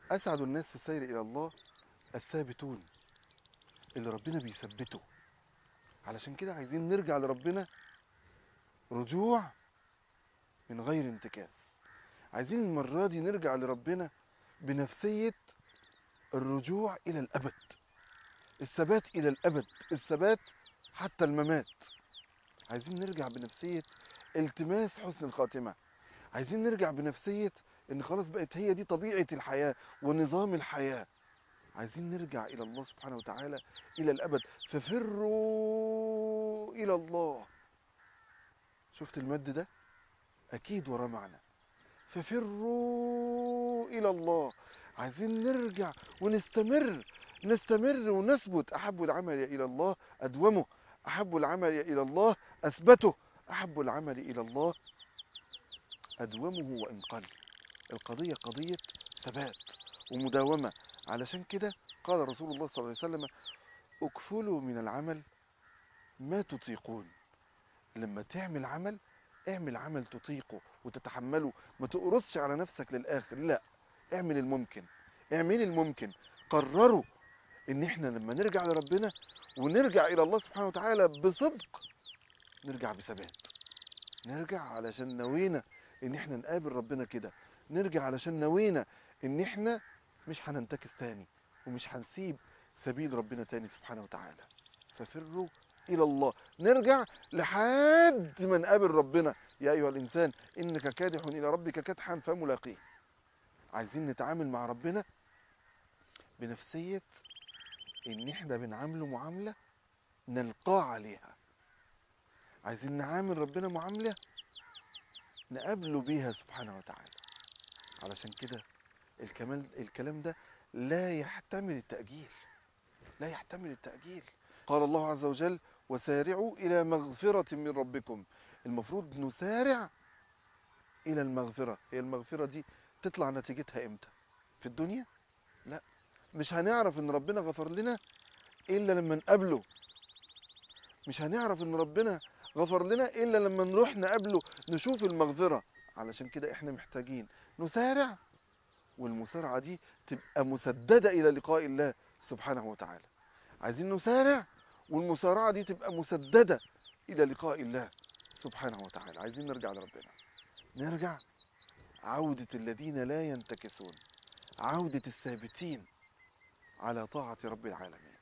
أسعد الناس في السير إلى الله الثابتون اللي ربنا بيثبته علشان كده عايزين نرجع لربنا رجوع من غير انتكاس عايزين المرة دي نرجع لربنا بنفسية الرجوع إلى الأبد الثبات إلى الأبد الثبات حتى الممات عايزين نرجع بنفسية التماس حسن الخاتمة عايزين نرجع بنفسية ان خلاص بقت هي دي طبيعة الحياة ونظام الحياة عايزين نرجع الى الله سبحانه وتعالى الى الابد ففروا الى الله شفت المد ده اكيد وراه معنى ففروا الى الله عايزين نرجع ونستمر نستمر ونثبت احب العمل الى الله ادومه احب العمل الى الله اثبته احب العمل الى الله ادومه وان قل القضيه قضيه ثبات ومداومه علشان كده قال رسول الله صلى الله عليه وسلم اكفلوا من العمل ما تطيقون لما تعمل عمل اعمل عمل تطيقه وتتحمله ما تقرصش على نفسك للاخر لا اعمل الممكن اعمل الممكن قرروا ان احنا لما نرجع لربنا ونرجع الى الله سبحانه وتعالى بصدق نرجع بثبات نرجع علشان نوينا ان احنا نقابل ربنا كده نرجع علشان نوينا ان احنا مش هننتكس تاني ومش هنسيب سبيل ربنا تاني سبحانه وتعالى ففروا الى الله نرجع لحد ما نقابل ربنا يا ايها الانسان انك كادح الى ربك كدحا فملاقيه عايزين نتعامل مع ربنا بنفسيه ان احنا بنعامله معامله نلقاه عليها عايزين نعامل ربنا معامله نقابله بيها سبحانه وتعالى علشان كده الكمال الكلام ده لا يحتمل التأجيل لا يحتمل التأجيل قال الله عز وجل وسارعوا إلى مغفرة من ربكم المفروض نسارع إلى المغفرة هي المغفرة دي تطلع نتيجتها إمتى في الدنيا لا مش هنعرف إن ربنا غفر لنا إلا لما نقابله مش هنعرف إن ربنا غفر لنا إلا لما نروح نقابله نشوف المغفرة علشان كده إحنا محتاجين نسارع والمسارعة دي تبقى مسددة إلى لقاء الله سبحانه وتعالى عايزين نسارع والمسارعة دي تبقى مسددة إلى لقاء الله سبحانه وتعالى عايزين نرجع لربنا نرجع عودة الذين لا ينتكسون عودة الثابتين على طاعة رب العالمين